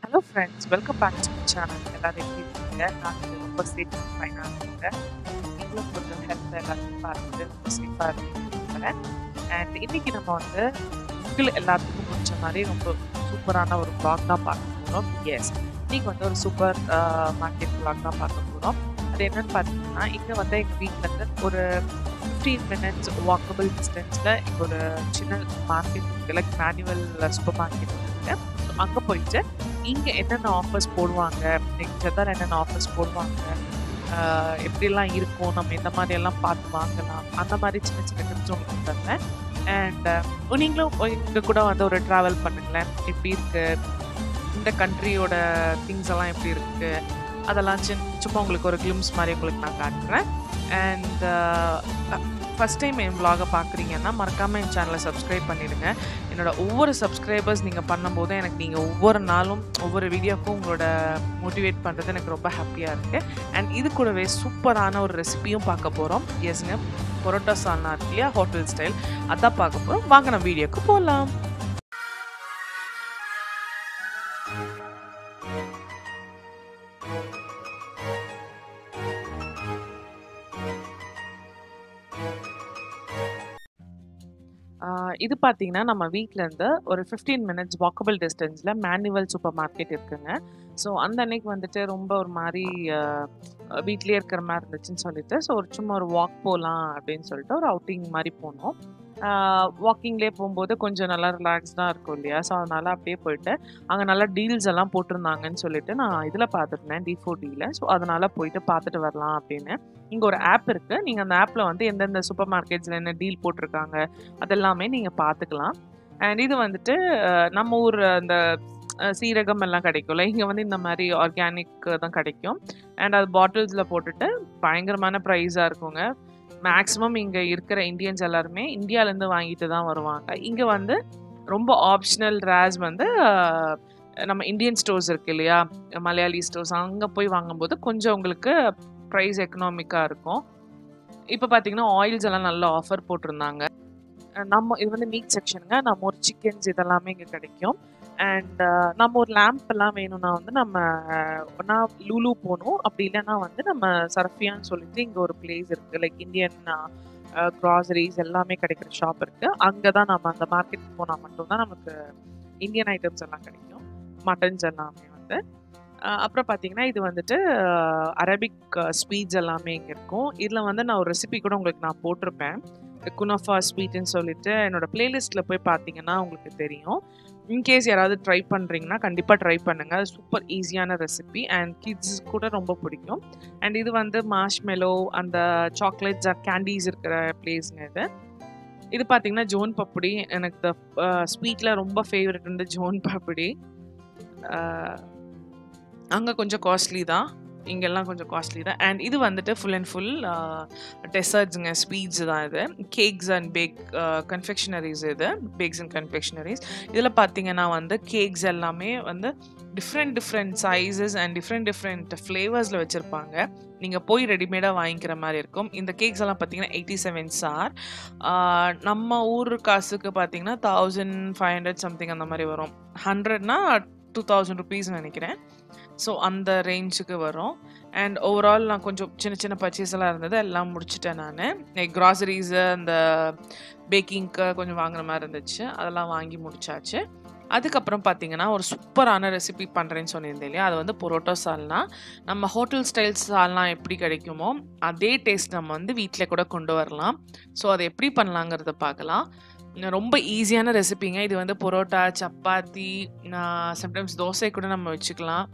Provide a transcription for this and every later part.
hello friends welcome back to channel எல்லாரும் எப்படி இருக்கீங்க நான் இது ரொம்ப சேஃப் ஃபைனாக இருக்கேன் நீங்களும் கொஞ்சம் ஹெல்த் எல்லாத்தையும் பார்த்துட்டு ரொம்ப சேஃபாக இருக்கீங்க அண்ட் இன்னைக்கு நம்ம வந்து உங்களுக்கு எல்லாத்துக்கும் பிடிச்ச மாதிரி ரொம்ப சூப்பரான ஒரு ப்ளாக் தான் பார்க்க போகிறோம் எஸ் இன்னைக்கு வந்து ஒரு சூப்பர் மார்க்கெட் ப்ளாக் தான் பார்க்க போகிறோம் அது என்னன்னு பார்த்தீங்கன்னா இங்கே வந்து எங்கள் வீட்டிலேருந்து ஒரு ஃபிஃப்டீன் மினிட்ஸ் வாக்கபிள் டிஸ்டன்ஸில் இங்கே ஒரு சின்ன மார்க்கெட் இருக்குது லைக் மேனுவல் சூப்பர் மார்க்கெட் இருக்குது அங்கே போயிட்டு இங்கே என்னென்ன ஆஃபர்ஸ் போடுவாங்க நெக்ஸ்ட் தான் என்னென்ன ஆஃபர்ஸ் போடுவாங்க ஆஹ் எப்படிலாம் இருக்கும் நம்ம எந்த மாதிரி எல்லாம் பார்த்து வாங்கலாம் அந்த மாதிரி சின்ன சின்ன டிப்ஸ் உங்களுக்கு தந்தேன் அண்ட் நீங்களும் எங்கள் கூட வந்து ஒரு ட்ராவல் பண்ணுங்களேன் எப்படி இருக்கு இந்த கண்ட்ரியோட திங்ஸ் எல்லாம் எப்படி இருக்கு அதெல்லாம் சின்ன சும்மா உங்களுக்கு ஒரு கிளிம்ஸ் மாதிரி உங்களுக்கு நான் காட்டுறேன் அண்ட் ஃபஸ்ட் டைம் என் vlog-அ பார்க்குறீங்கன்னா மறக்காமல் என் சேனலை சப்ஸ்கிரைப் பண்ணிடுங்க என்னோட ஒவ்வொரு சப்ஸ்கிரைபர்ஸ் நீங்கள் பண்ணும்போது எனக்கு நீங்கள் ஒவ்வொரு நாளும் ஒவ்வொரு வீடியோக்கும் உங்களோட மோட்டிவேட் பண்ணுறது எனக்கு ரொம்ப ஹாப்பியாக இருக்குது அண்ட் இது கூடவே சூப்பரான ஒரு ரெசிபியும் பார்க்க போகிறோம் எஸ்ங்க பொரோட்டா சால்னா இருக்கு இல்லையா ஹோட்டல் ஸ்டைல் அதான் பார்க்க போகிறோம் வாங்க நம்ம வீடியோக்கு போகலாம் ஆஹ் இது பார்த்தீங்கன்னா நம்ம வீட்டிலேருந்து ஒரு ஃபிஃப்டீன் மினிட்ஸ் வாக்கபிள் டிஸ்டன்ஸில் மேனுவல் சூப்பர் மார்க்கெட் இருக்குங்க ஸோ அந்த அன்னைக்கு வந்துட்டு ரொம்ப ஒரு மாதிரி வீட்லேயே இருக்கிற மாதிரி இருந்துச்சுன்னு சொல்லிட்டு ஸோ ஒரு சும்மா ஒரு வாக் போகலாம் அப்படின்னு சொல்லிட்டு ஒரு அவுட்டிங் மாதிரி போனோம் வாக்கிங்லேயே போகும்போது கொஞ்சம் நல்லா ரிலாக்ஸ்டாக இருக்கும் இல்லையா ஸோ அதனால் அப்படியே போயிட்டு அங்கே நல்லா டீல்ஸ் எல்லாம் போட்டிருந்தாங்கன்னு சொல்லிட்டு நான் இதில் பார்த்துருந்தேன் டி ஃபோர் டியில் ஸோ அதனால் போயிட்டு பார்த்துட்டு வரலாம் அப்படின்னு இங்கே ஒரு ஆப் இருக்குது நீங்கள் அந்த ஆப்பில் வந்து எந்தெந்த சூப்பர் மார்க்கெட்ஸில் என்ன டீல் போட்டிருக்காங்க அதெல்லாமே நீங்கள் பார்த்துக்கலாம் அண்ட் இது வந்துட்டு அஹ், நம்ம ஊர் அந்த அஹ், சீரகம் எல்லாம் கிடைக்கும்ல இங்கே வந்து இந்த மாதிரி ஆர்கானிக் தான் கிடைக்கும் அண்ட் அது பாட்டில்ஸில் போட்டுட்டு பயங்கரமான ப்ரைஸாக இருக்குங்க மேக்ஸிமம் இங்கே இருக்கிற இந்தியன்ஸ் எல்லாருமே இந்தியாவிலேருந்து வாங்கிட்டு தான் வருவாங்க இங்கே வந்து ரொம்ப ஆப்ஷனல் ரேஸ் வந்து அஹ், நம்ம இந்தியன் ஸ்டோர்ஸ் இருக்கு இல்லையா மலையாளி ஸ்டோர்ஸ் அங்கே போய் வாங்கும்போது கொஞ்சம் உங்களுக்கு ப்ரைஸ் எக்கனாமிக்காக இருக்கும் இப்போ பார்த்தீங்கன்னா ஆயில்ஸ் எல்லாம் நல்ல ஆஃபர் போட்டிருந்தாங்க அஹ் நம்ம இது வந்து மீட் செக்ஷனுங்க நம்ம ஒரு சிக்கன்ஸ் இதெல்லாமே இங்கே கிடைக்கும் அண்ட் நம்ம ஒரு லேம்ப் எல்லாம் வேணும்னா வந்து நம்ம ஒன்றா லூலு போகணும் அப்படி இல்லைன்னா வந்து நம்ம சரஃபியான்னு சொல்லிட்டு இங்கே ஒரு பிளேஸ் இருக்குது லைக் இந்தியன் க்ராசரிஸ் எல்லாமே கிடைக்கிற ஷாப் இருக்குது அங்கே தான் நம்ம அந்த மார்க்கெட் போனால் மட்டும்தான் நமக்கு இந்தியன் ஐட்டம்ஸ் எல்லாம் கிடைக்கும் மட்டன்ஸ் எல்லாமே வந்து அஹ் அப்புறம் பார்த்தீங்கன்னா இது வந்துட்டு அரபிக் ஸ்வீட்ஸ் எல்லாமே இங்கே இருக்கும் இதில் வந்து நான் ஒரு ரெசிபி கூட உங்களுக்கு நான் போட்டிருப்பேன் குனஃபா ஸ்வீட்னு சொல்லிட்டு என்னோட பிளேலிஸ்ட்டில் போய் பார்த்தீங்கன்னா உங்களுக்கு தெரியும் இன்கேஸ் யாராவது ட்ரை பண்ணுறீங்கன்னா கண்டிப்பாக ட்ரை பண்ணுங்கள் சூப்பர் ஈஸியான ரெசிபி அண்ட் கிட்ஸ் கூட ரொம்ப பிடிக்கும் அண்ட் இது வந்து மாஷ்மெலோ அந்த சாக்லேட்ஸ் கேண்டீஸ் இருக்கிற பிளேஸ்ங்க இது இது பார்த்தீங்கன்னா ஜோன் பப்படி எனக்கு ஸ்வீட்டில் ரொம்ப ஃபேவரட் வந்து ஜோன் பப்படி அங்கே கொஞ்சம் காஸ்ட்லி தான் இங்கெல்லாம் கொஞ்சம் காஸ்ட்லி தான் அண்ட் இது வந்துட்டு ஃபுல் அண்ட் ஃபுல் டெசர்ட்ஸுங்க ஸ்வீட்ஸ் தான் இது கேக்ஸ் அண்ட் பேக் கன்ஃபெக்ஷனரிஸ் இது பேக்ஸ் அண்ட் கன்ஃபெக்ஷனரிஸ் இதில் பார்த்தீங்கன்னா வந்து கேக்ஸ் எல்லாமே வந்து different different sizes and different different ஃப்ளேவர்ஸில் வச்சுருப்பாங்க நீங்கள் போய் ரெடிமேடாக வாங்கிக்கிற மாதிரி இருக்கும் இந்த கேக்ஸ் எல்லாம் பார்த்தீங்கன்னா எயிட்டி செவன் சார் நம்ம ஊர் காசுக்கு பார்த்தீங்கன்னா தௌசண்ட் ஃபைவ் ஹண்ட்ரட் சம்திங் அந்த மாதிரி வரும் ஹண்ட்ரட்னா டூ தௌசண்ட் ருபீஸ் நினைக்கிறேன் ஸோ அந்த ரேஞ்சுக்கு வரும் அண்ட் ஓவரால் நான் கொஞ்சம் சின்ன சின்ன பர்ச்சேஸ் எல்லாம் இருந்தது எல்லாம் முடிச்சிட்டேன் நான் லைக் க்ராசரிஸு அந்த பேக்கிங்க்கு கொஞ்சம் வாங்குற மாதிரி இருந்துச்சு அதெல்லாம் வாங்கி முடிச்சாச்சு அதுக்கப்புறம் பார்த்தீங்கன்னா ஒரு சூப்பரான ரெசிபி பண்ணுறேன்னு சொல்லியிருந்தேன் இல்லையா அது வந்து பொரோட்டா சால்னா நம்ம ஹோட்டல் ஸ்டைல் சால்னா எப்படி கிடைக்குமோ அதே டேஸ்ட் நம்ம வந்து வீட்டில் கூட கொண்டு வரலாம் ஸோ அதை எப்படி பண்ணலாங்கிறத பார்க்கலாம் ரொம்ப ஈஸியான ரெசிபிங்க இது வந்து பரோட்டா சப்பாத்தி சம்டைம்ஸ் தோசை கூட நம்ம வச்சுக்கலாம்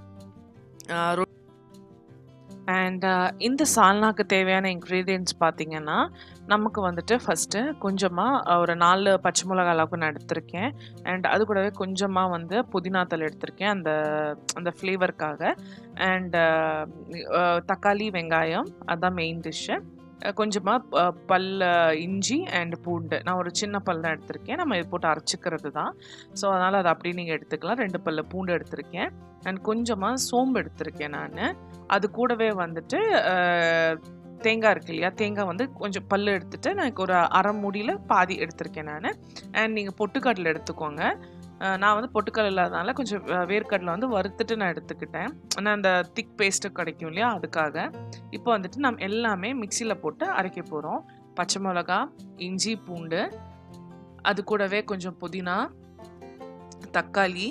அண்ட் இந்த சால்னாக்கு தேவையான இன்க்ரீடியன்ட்ஸ் பார்த்தீங்கன்னா நமக்கு வந்துட்டு ஃபஸ்ட்டு கொஞ்சமாக ஒரு நாலு பச்சை மிளகா அளவுக்கு நான் எடுத்திருக்கேன் அண்ட் அது கூடவே கொஞ்சமாக வந்து புதினா தலை எடுத்திருக்கேன் அந்த அந்த ஃப்ளேவருக்காக அண்ட் தக்காளி வெங்காயம் அதுதான் மெயின் டிஷ்ஷு கொஞ்சமாக பல் இஞ்சி அண்ட் பூண்டு நான் ஒரு சின்ன பல் தான் எடுத்திருக்கேன் நம்ம இது போட்டு அரைச்சிக்கிறது தான் ஸோ அதனால் அதை அப்படியே நீங்கள் எடுத்துக்கலாம் ரெண்டு பல்ல பூண்டு எடுத்திருக்கேன் அண்ட் கொஞ்சமாக சோம்பு எடுத்திருக்கேன் நான் அது கூடவே வந்துட்டு தேங்காய் இருக்கு இல்லையா தேங்காய் வந்து கொஞ்சம் பல்லு எடுத்துட்டு நான் ஒரு அரை மூடியில் பாதி எடுத்திருக்கேன் நான் அண்ட் நீங்கள் பொட்டுக்கடலை எடுத்துக்கோங்க அஹ் நான் வந்து பொட்டுக்கடலை இல்லாதனால கொஞ்சம் அஹ் வேர்க்கடலை வந்து வறுத்துட்டு நான் எடுத்துக்கிட்டேன் ஆனால் அந்த திக் பேஸ்ட்டு கிடைக்கும் இல்லையா அதுக்காக இப்போ வந்துட்டு நம்ம எல்லாமே மிக்சியில் போட்டு அரைக்க போகிறோம் பச்சை மிளகா இஞ்சி பூண்டு அது கூடவே கொஞ்சம் புதினா தக்காளி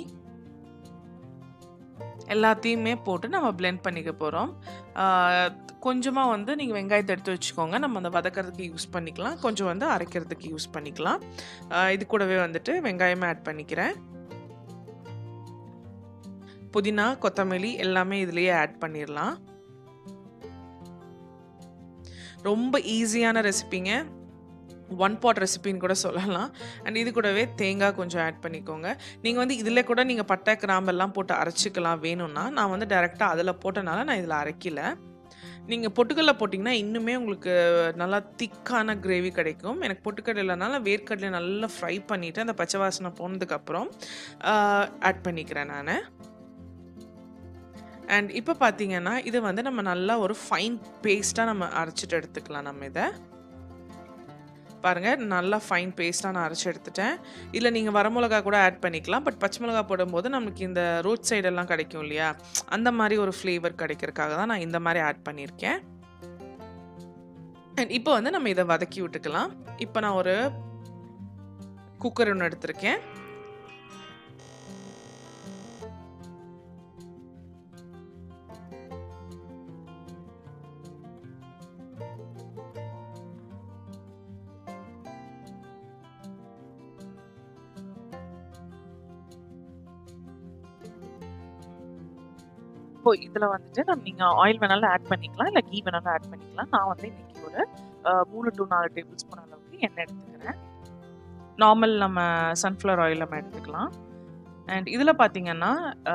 எல்லாத்தையுமே போட்டு நம்ம blend பண்ணிக்க போகிறோம் கொஞ்சமாக வந்து நீங்கள் வெங்காயத்தை எடுத்து வச்சுக்கோங்க நம்ம அந்த வதக்கிறதுக்கு யூஸ் பண்ணிக்கலாம் கொஞ்சம் வந்து அரைக்கிறதுக்கு யூஸ் பண்ணிக்கலாம் ஆஹ் இது கூடவே வந்துட்டு வெங்காயமே ஆட் பண்ணிக்கிறேன் புதினா கொத்தமல்லி எல்லாமே இதுலேயே ஆட் பண்ணிடலாம் ரொம்ப ஈஸியான ரெசிபிங்க ஒன் பாட் ரெசிபின்னு கூட சொல்லலாம் அண்ட் இது கூடவே தேங்காய் கொஞ்சம் ஆட் பண்ணிக்கோங்க நீங்கள் வந்து இதில் கூட நீங்கள் பட்டை கிராம்பெல்லாம் போட்டு அரைச்சிக்கலாம் வேணும்னா நான் வந்து டேரெக்டாக அதில் போட்டனால நான் இதில் அரைக்கல நீங்கள் பொட்டுக்கடலை போட்டிங்கன்னா இன்னுமே உங்களுக்கு நல்லா திக்கான கிரேவி கிடைக்கும் எனக்கு பொட்டுக்கடலை இல்லைனால வேர்க்கடலை நல்லா ஃப்ரை பண்ணிவிட்டு அந்த பச்சை வாசனை போனதுக்கப்புறம் ஆட் பண்ணிக்கிறேன் நான் அண்ட் இப்போ பார்த்தீங்கன்னா இது வந்து நம்ம நல்லா ஒரு ஃபைன் பேஸ்ட்டாக நம்ம அரைச்சிட்டு எடுத்துக்கலாம் நம்ம இதை பாருங்கள் நல்லா ஃபைன் பேஸ்ட்டாக நான் அரைச்சி எடுத்துட்டேன் இல்லை நீங்கள் வரமிளகா கூட ஆட் பண்ணிக்கலாம் பட் பச்சை மிளகா போடும்போது நமக்கு இந்த ரோட் சைடெல்லாம் கிடைக்கும் இல்லையா அந்த மாதிரி ஒரு ஃப்ளேவர் கிடைக்கிறதுக்காக தான் நான் இந்த மாதிரி ஆட் பண்ணியிருக்கேன் அண்ட் இப்போ வந்து நம்ம இதை வதக்கி விட்டுக்கலாம் இப்போ நான் ஒரு குக்கர் ஒன்று எடுத்திருக்கேன் இப்போ இதில் வந்துட்டு நம்ம நீங்கள் ஆயில் வேணாலும் ஆட் பண்ணிக்கலாம் இல்லை கீ வேணாலும் ஆட் பண்ணிக்கலாம் நான் வந்து இன்னைக்கு ஒரு அஹ், மூணு டு நாலு டேபிள் ஸ்பூன் அளவுக்கு எண்ணெய் எடுத்துக்கிறேன் நார்மல் நம்ம சன்ஃப்ளவர் ஆயில் நம்ம எடுத்துக்கலாம் அண்ட் இதில் பார்த்தீங்கன்னா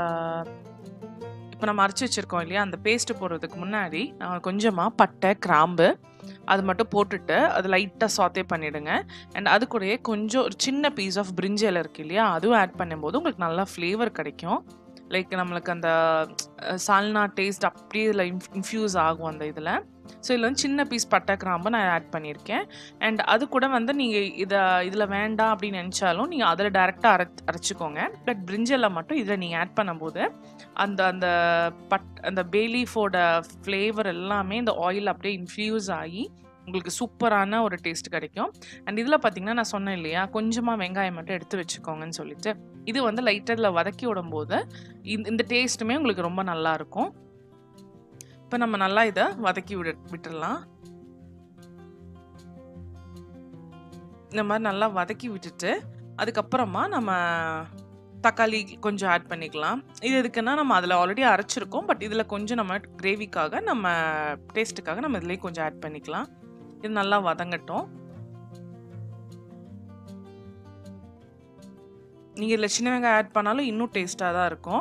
இப்போ நம்ம அரைச்சி வச்சுருக்கோம் இல்லையா அந்த பேஸ்ட்டு போடுறதுக்கு முன்னாடி நான் கொஞ்சமாக பட்டை கிராம்பு அது மட்டும் போட்டுட்டு அது லைட்டாக சாத்தே பண்ணிவிடுங்க அண்ட் அது கூடயே கொஞ்சம் ஒரு சின்ன பீஸ் ஆஃப் பிரிஞ்சல் இருக்கு இல்லையா அதுவும் ஆட் பண்ணும்போது உங்களுக்கு நல்லா ஃப்ளேவர் கிடைக்கும் லைக் நம்மளுக்கு அந்த அஹ், சால்னா டேஸ்ட் அப்படியே இதில் இன்ஃப்யூஸ் ஆகும் அந்த இதில் ஸோ இதில் வந்து சின்ன பீஸ் பட்டை கிராம்பு நான் ஆட் பண்ணியிருக்கேன் அண்ட் அது கூட வந்து நீங்கள் இதை இதில் வேண்டாம் அப்படின்னு நினச்சாலும் நீங்கள் அதில் டேரெக்டாக அரை அரைச்சிக்கோங்க பட் பிரிஞ்சலை மட்டும் இதில் நீங்கள் ஆட் பண்ணும்போது அந்த அந்த பட் அந்த பேலீஃபோட ஃப்ளேவர் எல்லாமே இந்த ஆயில் அப்படியே இன்ஃப்யூஸ் ஆகி உங்களுக்கு சூப்பரான ஒரு டேஸ்ட் கிடைக்கும் அண்ட் இதில் பார்த்தீங்கன்னா நான் சொன்னேன் இல்லையா கொஞ்சமாக வெங்காயம் மட்டும் எடுத்து வச்சுக்கோங்கன்னு சொல்லிட்டு இது வந்து லைட்டரில் வதக்கி விடும்போது இந்த இந்த டேஸ்ட்டுமே உங்களுக்கு ரொம்ப நல்லா இருக்கும் இப்போ நம்ம நல்லா இதை வதக்கி விட விட்டுடலாம் இந்த மாதிரி நல்லா வதக்கி விட்டுட்டு அதுக்கப்புறமா நம்ம தக்காளி கொஞ்சம் ஆட் பண்ணிக்கலாம் இது எதுக்குன்னா நம்ம அதில் ஆல்ரெடி அரைச்சிருக்கோம் பட் இதில் கொஞ்சம் நம்ம கிரேவிக்காக நம்ம டேஸ்ட்டுக்காக நம்ம இதுலேயே கொஞ்சம் ஆட் பண்ணிக்கலாம் இது நல்லா வதங்கட்டும் நீங்கள் இதில் சின்ன வெங்காயம் ஆட் பண்ணாலும் இன்னும் டேஸ்ட்டாக தான் இருக்கும்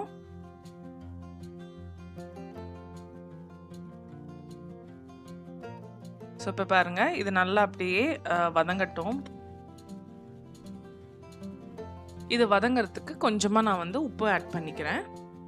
ஸோ இப்போ பாருங்க இது நல்லா அப்படியே அஹ், வதங்கட்டும் இது வதங்கறதுக்கு கொஞ்சமாக நான் வந்து உப்பு ஆட் பண்ணிக்கிறேன்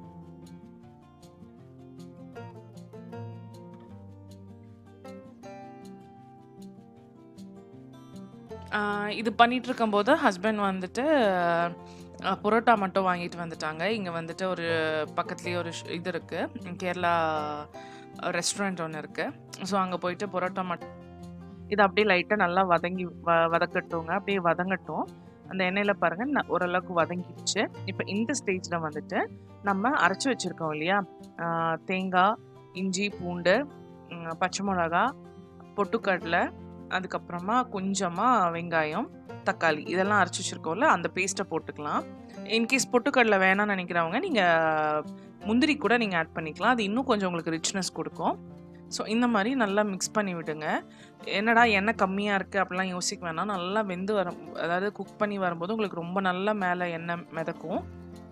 ஆஹ் இது பண்ணிட்டு இருக்கும்போது ஹஸ்பண்ட் வந்துட்டு ஆஹ் புரோட்டா மட்டும் வாங்கிட்டு வந்துட்டாங்க இங்கே வந்துட்டு ஒரு பக்கத்துலேயே ஒரு ஷ்- இது இருக்குது கேரளா ரெஸ்டாரண்ட் ஒன்று இருக்குது ஸோ அங்கே போயிட்டு புரோட்டா மட்டும் இது அப்படியே லைட்டாக நல்லா வதங்கி வ வதக்கட்டுங்க அப்படியே வதங்கட்டும் அந்த எண்ணெயில் பாருங்கள் ந- ஓரளவுக்கு வதங்கிடுச்சு இப்போ இந்த ஸ்டேஜில் வந்துட்டு நம்ம அரைச்சி வச்சுருக்கோம் இல்லையா ஆஹ் தேங்காய் இஞ்சி பூண்டு ம், பச்சை மிளகா பொட்டுக்கடலை அதுக்கப்புறமா கொஞ்சமாக வெங்காயம் தக்காளி இதெல்லாம் அரைச்சி வச்சுருக்கோம்ல அந்த பேஸ்ட்டை போட்டுக்கலாம் இன்கேஸ் பொட்டுக்கடலை வேணாம்னு நினைக்கிறவங்க நீங்கள் முந்திரி கூட நீங்கள் ஆட் பண்ணிக்கலாம் அது இன்னும் கொஞ்சம் உங்களுக்கு ரிச்னஸ் கொடுக்கும் ஸோ இந்த மாதிரி நல்லா மிக்ஸ் பண்ணி விடுங்க என்னடா எண்ணெய் கம்மியாக இருக்குது அப்படிலாம் யோசிக்க வேணாம் நல்லா வெந்து வரும் அதாவது குக் பண்ணி வரும்போது உங்களுக்கு ரொம்ப நல்லா மேலே எண்ணெய் மிதக்கும்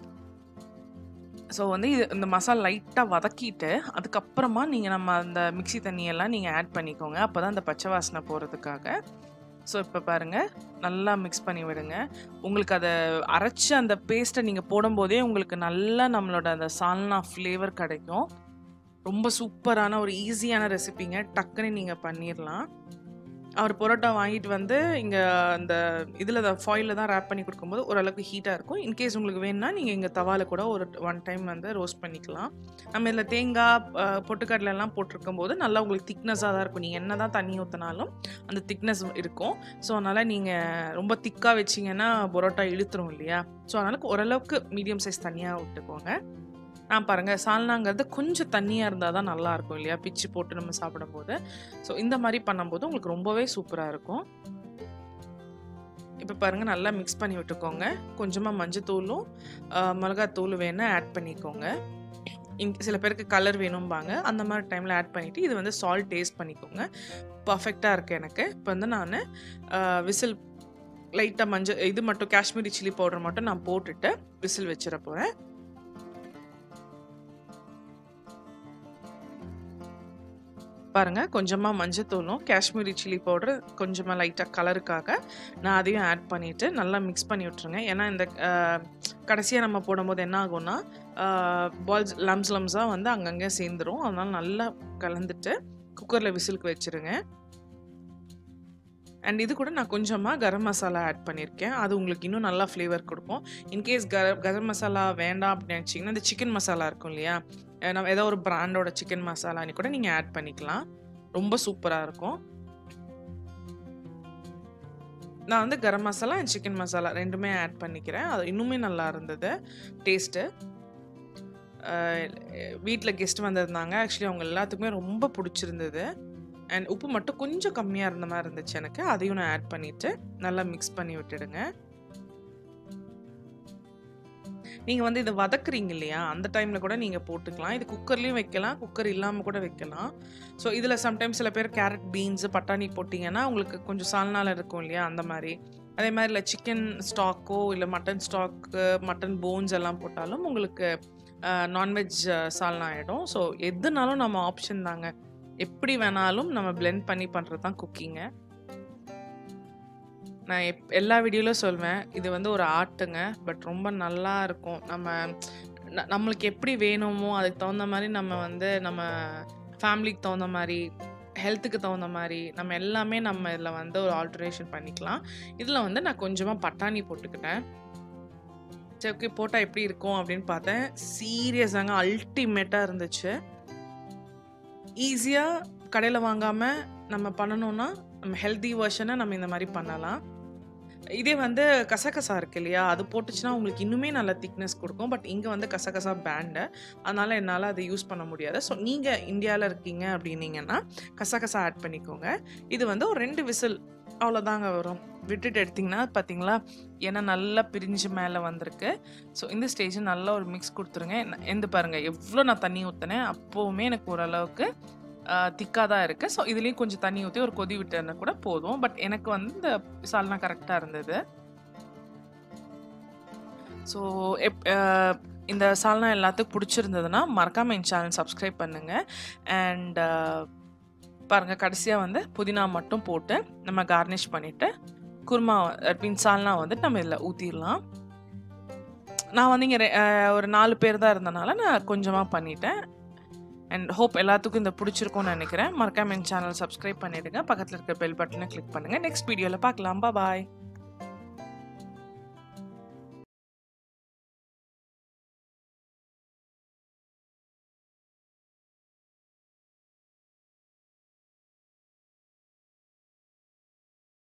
ஸோ வந்து இது இந்த மசாலா லைட்டாக வதக்கிட்டு அதுக்கப்புறமா நீங்கள் நம்ம அந்த மிக்ஸி தண்ணியெல்லாம் நீங்கள் ஆட் பண்ணிக்கோங்க அப்போ தான் அந்த பச்சை வாசனை போகிறதுக்காக ஸோ இப்போ பாருங்கள் நல்லா மிக்ஸ் பண்ணி விடுங்க உங்களுக்கு அதை அரைச்சி அந்த பேஸ்ட்டை நீங்கள் போடும்போதே உங்களுக்கு நல்லா நம்மளோட அந்த சால்னா ஃப்ளேவர் கிடைக்கும் ரொம்ப சூப்பரான ஒரு ஈஸியான ரெசிபிங்க டக்குன்னு நீங்கள் பண்ணிடலாம் அவர் பரோட்டா வாங்கிட்டு வந்து இங்கே அந்த இதில் தான் ஃபாயிலில் தான் ரேப் பண்ணி கொடுக்கும்போது ஓரளவுக்கு ஹீட்டாக இருக்கும் இன்கேஸ் உங்களுக்கு வேணும்னா நீங்கள் இங்கே தவால கூட ஒரு ஒன் டைம் வந்து ரோஸ்ட் பண்ணிக்கலாம் நம்ம இதில் தேங்காய் அஹ், பொட்டுக்கடலை எல்லாம் போட்டிருக்கும் போது நல்லா உங்களுக்கு திக்னஸாக தான் இருக்கும் நீங்கள் என்ன தான் தண்ணி ஊற்றினாலும் அந்த திக்னஸ் இருக்கும் ஸோ அதனால் நீங்கள் ரொம்ப திக்காக வச்சிங்கன்னா பரோட்டா இழுத்துரும் இல்லையா ஸோ அதனால் ஓரளவுக்கு மீடியம் சைஸ் தனியாக விட்டுக்கோங்க நான் பாருங்கள் சால்னாங்கிறது கொஞ்சம் தண்ணியாக இருந்தால் தான் நல்லா இருக்கும் இல்லையா பிச்சு போட்டு நம்ம சாப்பிடும்போது ஸோ இந்த மாதிரி பண்ணும்போது உங்களுக்கு ரொம்பவே சூப்பராக இருக்கும் இப்போ பாருங்கள் நல்லா மிக்ஸ் பண்ணி விட்டுக்கோங்க கொஞ்சமாக மஞ்சத்தூளும் ஆஹ், மிளகாத்தூளும் வேணால் ஆட் பண்ணிக்கோங்க இன் சில பேருக்கு கலர் வேணும்பாங்க அந்த மாதிரி டைமில் ஆட் பண்ணிவிட்டு இது வந்து சால்ட் டேஸ்ட் பண்ணிக்கோங்க பர்ஃபெக்டாக இருக்குது எனக்கு இப்போ வந்து நான் விசில் லைட்டாக மஞ்சள் இது மட்டும் காஷ்மீரி சில்லி பவுடர் மட்டும் நான் போட்டுட்டு விசில் வச்சிட போகிறேன் பாருங்க கொஞ்சமாக மஞ்சத்தூளும் காஷ்மீரி சில்லி பவுடர் கொஞ்சமாக லைட்டாக கலருக்காக நான் அதையும் ஆட் பண்ணிவிட்டு நல்லா மிக்ஸ் பண்ணி விட்ருங்க ஏன்னா இந்த கடைசியாக நம்ம போடும்போது என்ன ஆகும்னா பால்ஸ் லம்ஸ் லம்ஸாக வந்து அங்கங்கே சேர்ந்துரும் அதனால நல்லா கலந்துட்டு குக்கரில் விசிலுக்கு வச்சுருங்க அண்ட் இது கூட நான் கொஞ்சமாக கரம் மசாலா ஆட் பண்ணியிருக்கேன் அது உங்களுக்கு இன்னும் நல்லா ஃப்ளேவர் கொடுக்கும் இன்கேஸ் கர கரம் மசாலா வேண்டாம் அப்படின்னு நினச்சிங்கன்னா இந்த சிக்கன் மசாலா இருக்கும் இல்லையா அஹ் நம்ம ஏதோ ஒரு பிராண்டோட சிக்கன் மசாலான்னு கூட நீங்கள் ஆட் பண்ணிக்கலாம் ரொம்ப சூப்பராக இருக்கும் நான் வந்து கரம் மசாலா அண்ட் சிக்கன் மசாலா ரெண்டுமே ஆட் பண்ணிக்கிறேன் அது இன்னுமே நல்லா இருந்தது டேஸ்ட்டு வீட்டில் கெஸ்ட் வந்திருந்தாங்க ஆக்சுவலி அவங்க எல்லாத்துக்குமே ரொம்ப பிடிச்சிருந்தது அண்ட் உப்பு மட்டும் கொஞ்சம் கம்மியாக இருந்த மாதிரி இருந்துச்சு எனக்கு அதையும் நான் ஆட் பண்ணிவிட்டு நல்லா மிக்ஸ் பண்ணி விட்டுடுங்க நீங்கள் வந்து இதை வதக்குறீங்க இல்லையா அந்த டைமில் கூட நீங்கள் போட்டுக்கலாம் இது குக்கர்லேயும் வைக்கலாம் குக்கர் இல்லாமல் கூட வைக்கலாம் ஸோ இதில் சம்டைம்ஸ் சில பேர் கேரட் பீன்ஸ் பட்டாணி போட்டிங்கன்னா உங்களுக்கு கொஞ்சம் சால்னால இருக்கும் இல்லையா அந்த மாதிரி அதே மாதிரி இல்லை சிக்கன் ஸ்டாக்கோ இல்லை மட்டன் ஸ்டாக்கு மட்டன் போன்ஸ் எல்லாம் போட்டாலும் உங்களுக்கு நான்வெஜ் சால்னா ஆகிடும் ஸோ எதுனாலும் நம்ம ஆப்ஷன் தாங்க எப்படி வேணாலும் நம்ம blend பண்ணி பண்ணுறது தான் குக்கிங்க நான் எப் எல்லா வீடியோலையும் சொல்வேன் இது வந்து ஒரு ஆர்ட்டுங்க பட் ரொம்ப நல்லா இருக்கும் நம்ம ந- நம்மளுக்கு எப்படி வேணுமோ அதுக்கு தகுந்த மாதிரி நம்ம வந்து நம்ம ஃபேமிலிக்கு தகுந்த மாதிரி ஹெல்த்துக்கு தகுந்த மாதிரி நம்ம எல்லாமே நம்ம இதில் வந்து ஒரு ஆல்ட்ரேஷன் பண்ணிக்கலாம் இதில் வந்து நான் கொஞ்சமாக பட்டாணி போட்டுக்கிட்டேன் சரி ஓகே போட்டால் எப்படி இருக்கும் அப்படின்னு பார்த்தேன் சீரியஸாங்க அல்டிமேட்டாக இருந்துச்சு ஈஸியாக கடையில் வாங்காமல் நம்ம பண்ணணும்னா நம்ம ஹெல்தி வெர்ஷனை நம்ம இந்த மாதிரி பண்ணலாம் இதே வந்து கசகசா இருக்கு இல்லையா அது போட்டுச்சுன்னா உங்களுக்கு இன்னுமே நல்ல திக்னஸ் கொடுக்கும் பட் இங்கே வந்து கசகசா பேண்டு அதனால் என்னால் அதை யூஸ் பண்ண முடியாது ஸோ நீங்கள் இந்தியாவில் இருக்கீங்க அப்படின்னீங்கன்னா கசகசா ஆட் பண்ணிக்கோங்க இது வந்து ஒரு ரெண்டு விசில் அவ்வளோதாங்க வரும் விட்டுட்டு எடுத்திங்கன்னா பார்த்தீங்களா ஏன்னா நல்லா பிரிஞ்சு மேலே வந்திருக்கு ஸோ இந்த ஸ்டேஜ் நல்லா ஒரு மிக்ஸ் கொடுத்துருங்க என்ன- எந்த பாருங்கள் எவ்வளோ நான் தண்ணி ஊற்றினேன் அப்போவுமே எனக்கு ஓரளவுக்கு திக்காக தான் இருக்குது ஸோ இதுலேயும் கொஞ்சம் தண்ணி ஊற்றி ஒரு கொதி விட்டேன்னா கூட போதும் பட் எனக்கு வந்து இந்த சால்னா கரெக்டாக இருந்தது ஸோ எப் அஹ், இந்த சால்னா எல்லாத்துக்கும் பிடிச்சிருந்ததுன்னா மறக்காமல் என் சேனல் சப்ஸ்கிரைப் பண்ணுங்கள் அண்ட் பாருங்கள் கடைசியாக வந்து புதினா மட்டும் போட்டு நம்ம கார்னிஷ் பண்ணிவிட்டு குருமா மீன் சால்னா வந்துட்டு நம்ம இதில் ஊற்றிடலாம் நான் வந்து இங்கே ஒரு நாலு பேர் தான் இருந்தனால நான் கொஞ்சமாக பண்ணிட்டேன் அண்ட் ஹோப் எல்லாத்துக்கும் இந்த பிடிச்சிருக்கும்னு நினைக்கிறேன் மறக்காம என் சேனல் சப்ஸ்கிரைப் பண்ணிடுங்க பக்கத்தில் இருக்க பெல் பட்டனை கிளிக் பண்ணுங்கள் நெக்ஸ்ட் வீடியோவில் பார்க்கலாம் பாய்